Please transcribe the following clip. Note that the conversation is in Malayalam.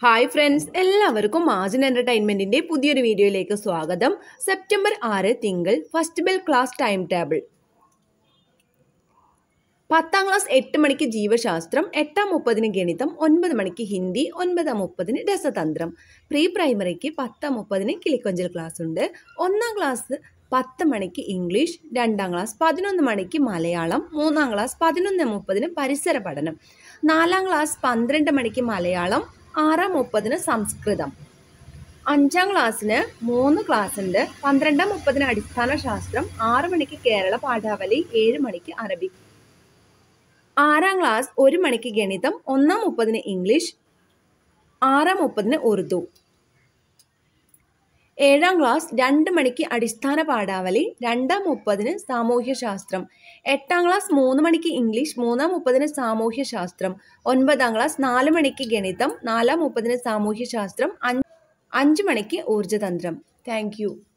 ഹായ് ഫ്രണ്ട്സ് എല്ലാവർക്കും മാജിൻ എന്റർടൈൻമെന്റിന്റെ പുതിയൊരു വീഡിയോയിലേക്ക് സ്വാഗതം സെപ്റ്റംബർ ആറ് തിങ്കൾ first bell class time table പത്താം ക്ലാസ് എട്ട് മണിക്ക് ജീവശാസ്ത്രം എട്ടാം മുപ്പതിന് ഗണിതം ഒൻപത് മണിക്ക് ഹിന്ദി ഒൻപത് മുപ്പതിന് രസതന്ത്രം പ്രീ പ്രൈമറിക്ക് പത്ത് മുപ്പതിന് കിളിക്കൊഞ്ചൽ ക്ലാസ് ഉണ്ട് ഒന്നാം ക്ലാസ് പത്ത് മണിക്ക് ഇംഗ്ലീഷ് രണ്ടാം ക്ലാസ് പതിനൊന്ന് മണിക്ക് മലയാളം മൂന്നാം ക്ലാസ് പതിനൊന്ന് മുപ്പതിന് പരിസര പഠനം നാലാം ക്ലാസ് പന്ത്രണ്ട് മണിക്ക് മലയാളം ആറാം മുപ്പതിന് സംസ്കൃതം അഞ്ചാം ക്ലാസ്സിന് മൂന്ന് ക്ലാസ് ഉണ്ട് പന്ത്രണ്ടാം മുപ്പതിന് അടിസ്ഥാന ശാസ്ത്രം ആറ് മണിക്ക് കേരള പാഠാവലി ഏഴ് മണിക്ക് അറബിക് ആറാം ക്ലാസ് ഒരു മണിക്ക് ഗണിതം ഒന്നാം മുപ്പതിന് ഇംഗ്ലീഷ് ആറാം മുപ്പതിന് ഉറുദു ഏഴാം ക്ലാസ് രണ്ട് മണിക്ക് അടിസ്ഥാന പാഠാവലി രണ്ടാം മുപ്പതിന് സാമൂഹ്യശാസ്ത്രം എട്ടാം ക്ലാസ് മൂന്ന് മണിക്ക് ഇംഗ്ലീഷ് മൂന്നാം മുപ്പതിന് സാമൂഹ്യശാസ്ത്രം ഒൻപതാം ക്ലാസ് നാല് മണിക്ക് ഗണിതം നാലാം മുപ്പതിന് സാമൂഹ്യശാസ്ത്രം അഞ്ച് അഞ്ച് മണിക്ക് ഊർജതന്ത്രം താങ്ക് യു